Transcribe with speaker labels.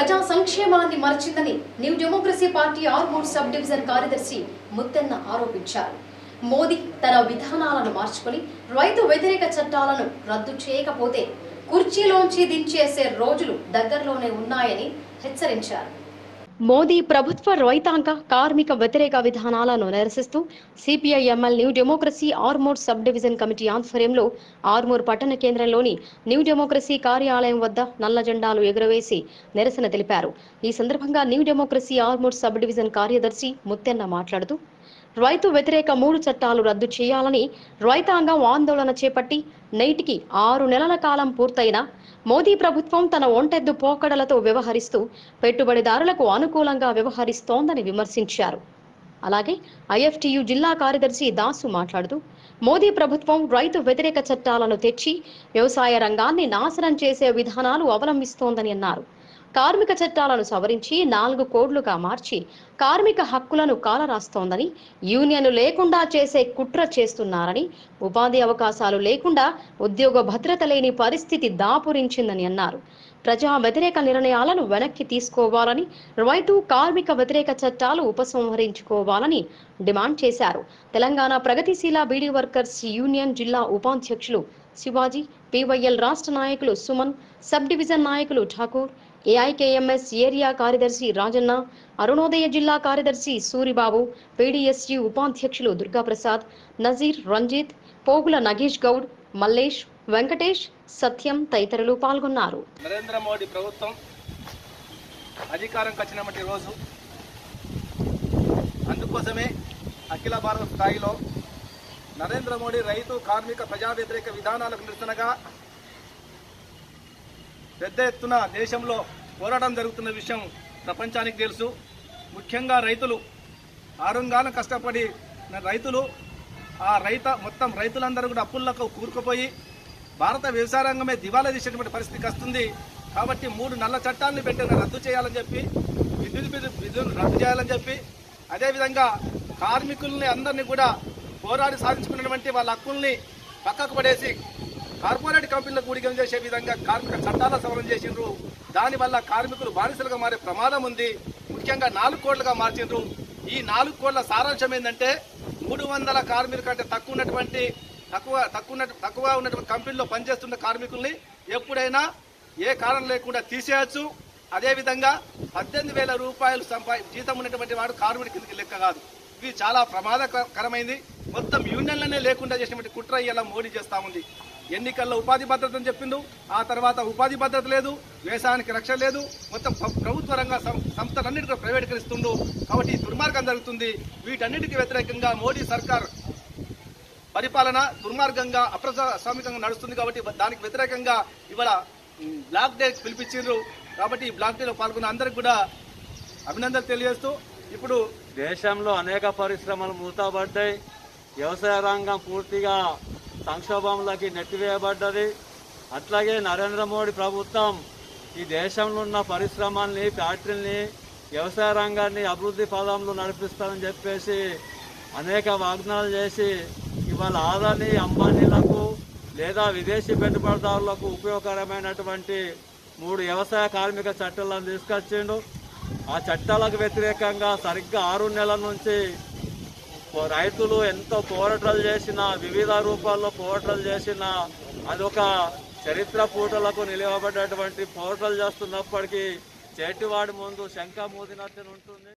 Speaker 1: ప్రజా సంక్షేమాన్ని మరచిందని new democracy party Armur sub division కార్యదర్శి ముత్తెన్న ఆరోపించారు మోదీ తన విధానాలను మార్చుకొని రైతు వ్యతిరేక చట్టాలను రద్దు చేయకపోతే కుర్చీలోంచి దించేసే రోజులు దగ్గరలోనే ఉన్నాయని హెచ్చరించారు మోదీ ప్రభుత్వ రైతాంగ కార్మిక వ్యతిరేక విధానాలను నిరసిస్తూ CPI ML new democracy Armur sub division committee ఆధ్వర్యంలో ఆర్మూర్ పట్టణ కేంద్రంలోని న్యూ డెమోక్రసీ కార్యాలయం వద్ద నల్ల జెండాలు ఎగురవేసి నిరసన తెలిపారు ఈ సందర్భంగా new democracy Armur sub division కార్యదర్శి ముత్తెన్న మాట్లాడుతూ రైతు వ్యతిరేక మూడు చట్టాలు రద్దు చేయాలని రైతాంగం ఆందోళన చేపట్టి నేటికి ఆరు నెలల కాలం పూర్తయినా మోదీ ప్రభుత్వం తన ఒంటెద్దు పోకడలతో వ్యవహరిస్తూ పెట్టుబడిదారులకు అనుకూలంగా వ్యవహరిస్తోందని విమర్శించారు అలాగే ఐఎఫ్టియు జిల్లా కార్యదర్శి దాసు మాట్లాడుతూ మోదీ ప్రభుత్వం రైతు వ్యతిరేక చట్టాలను తెచ్చి వ్యవసాయ రంగాన్ని నాశనం చేసే విధానాలు అవలంబిస్తోందని అన్నారు కార్మిక చట్టాలను సవరించి నాలుగు కోడ్లుగా మార్చి కార్మిక హక్కులను కాలరాస్తోందని యూనియన్లు లేకుండా చేసే కుట్ర చేస్తున్నారని ఉపాధి అవకాశాలు లేకుండా ఉద్యోగ భద్రత లేని పరిస్థితి దాపురించిందని అన్నారు ప్రజా వ్యతిరేక నిర్ణయాలను వెనక్కి తీసుకోవాలని రైతు కార్మిక వ్యతిరేక చట్టాలు ఉపసంహరించుకోవాలని డిమాండ్ చేశారు తెలంగాణ ప్రగతిశీల బీడీ వర్కర్స్ యూనియన్ జిల్లా ఉపాధ్యక్షులు శివాజీ పీవైఎల్ రాష్ట్ర నాయకులు సుమన్ సబ్ డివిజన్ నాయకులు ఠాకూర్ ఏఐకేఎంఎస్ ఏరియా కార్యదర్శి రాజన్న అరుణోదయ జిల్లా కార్యదర్శి సూరిబాబు పీడీఎస్యు ఉపాధ్యక్షులు దుర్గాప్రసాద్ నజీర్ రంజిత్ పోగుల నగేష్ గౌడ్ మల్లేష్ వెంకటేష్ సత్యం తదితరులు పాల్గొన్నారు
Speaker 2: నరేంద్ర మోడీ ప్రభుత్వం అధికారంకి వచ్చినటువంటి రోజు అందుకోసమే అఖిల భారత స్థాయిలో నరేంద్ర మోడీ రైతు కార్మిక ప్రజా వ్యతిరేక విధానాలకు నిరసనగా పెద్ద ఎత్తున దేశంలో పోరాటం జరుగుతున్న విషయం ప్రపంచానికి తెలుసు ముఖ్యంగా రైతులు ఆరుంగాన కష్టపడి నా రైతులు ఆ రైత మొత్తం రైతులందరూ కూడా అప్పులకు కూరుకుపోయి భారత వ్యవసాయ రంగమే దివాలా తీసేటువంటి పరిస్థితికి వస్తుంది కాబట్టి మూడు నల్ల చట్టాలను పెట్టిన రద్దు చేయాలని చెప్పి విద్యుత్ బిల్లు విధులు రద్దు చేయాలని చెప్పి అదేవిధంగా కార్మికుల్ని అందరినీ కూడా పోరాడి సాధించుకున్నటువంటి వాళ్ళ హక్కుల్ని పక్కకు పడేసి కార్పొరేట్ కంపెనీలకు కూడికం చేసే విధంగా కార్మిక చట్టాల సవరణ చేసిండ్రు దానివల్ల కార్మికులు బానిసలుగా మారే ప్రమాదం ఉంది ముఖ్యంగా నాలుగు కోట్లుగా మార్చిండ్రు ఈ నాలుగు కోట్ల సారాంశం ఏంటంటే మూడు వందల కార్మికుల కంటే తక్కువ ఉన్నటువంటి తక్కువ తక్కువ ఉన్న- తక్కువ ఉన్నటువంటి కంపెనీలో పనిచేస్తున్న కార్మికుల్ని ఎప్పుడైనా ఏ కారణం లేకుండా తీసేయచ్చు అదేవిధంగా పద్దెనిమిది వేల రూపాయలు సంపా జీతం ఉన్నటువంటి వాడు కార్మికుడి కిందకి లెక్క కాదు ఇది చాలా ప్రమాదకరమైంది మొత్తం యూనియన్లనే లేకుండా చేసినటువంటి కుట్ర ఇలా మోడీ చేస్తా ఉంది ఎన్నికల్లో ఉపాధి భద్రత అని చెప్పిండు ఆ తర్వాత ఉపాధి భద్రత లేదు వ్యవసాయానికి రక్షణ లేదు మొత్తం ప్ర- ప్రభుత్వ రంగ సం- సంస్థలన్నిటి కూడా ప్రైవేటీకరిస్తుండు కాబట్టి ఈ దుర్మార్గం జరుగుతుంది వీటన్నిటికీ వ్యతిరేకంగా మోడీ సర్కార్ పరిపాలన దుర్మార్గంగా అప్రజాస్వామికంగా నడుస్తుంది కాబట్టి దానికి వ్యతిరేకంగా ఇవాళ ఉమ్, బ్లాక్ డే పిలిపించారు కాబట్టి ఈ బ్లాక్ డేలో పాల్గొన్న అందరికి కూడా అభినందనలు తెలియజేస్తూ ఇప్పుడు
Speaker 3: దేశంలో అనేక పరిశ్రమలు మూతపడ్డాయి వ్యవసాయ రంగం పూర్తిగా సంక్షోభంలోకి నెట్టివేయబడ్డది అట్లాగే నరేంద్ర మోడీ ప్రభుత్వం ఈ దేశంలో ఉన్న పరిశ్రమల్ని ఫ్యాక్టరీల్ని వ్యవసాయ రంగాన్ని అభివృద్ధి పదంలో నడిపిస్తామని చెప్పేసి అనేక వాగ్దానాలు చేసి ఇవాళ ఆదాని అంబానీలకు లేదా విదేశీ పెట్టుబడిదారులకు ఉపయోగకరమైనటువంటి మూడు వ్యవసాయ కార్మిక చట్టాలను తీసుకొచ్చిండు ఆ చట్టాలకు వ్యతిరేకంగా సరిగ్గా ఆరు నెలల నుంచి పో- రైతులు ఎంతో పోరాటాలు చేసిన వివిధ రూపాల్లో పోరాటాలు చేసిన అదొక చరిత్ర పూటలకు నిలవబడ్డటువంటి పోరాటాలు చేస్తున్నప్పటికీ చేటివాడి ముందు శంఖ మూదినట్టు ఉంటుంది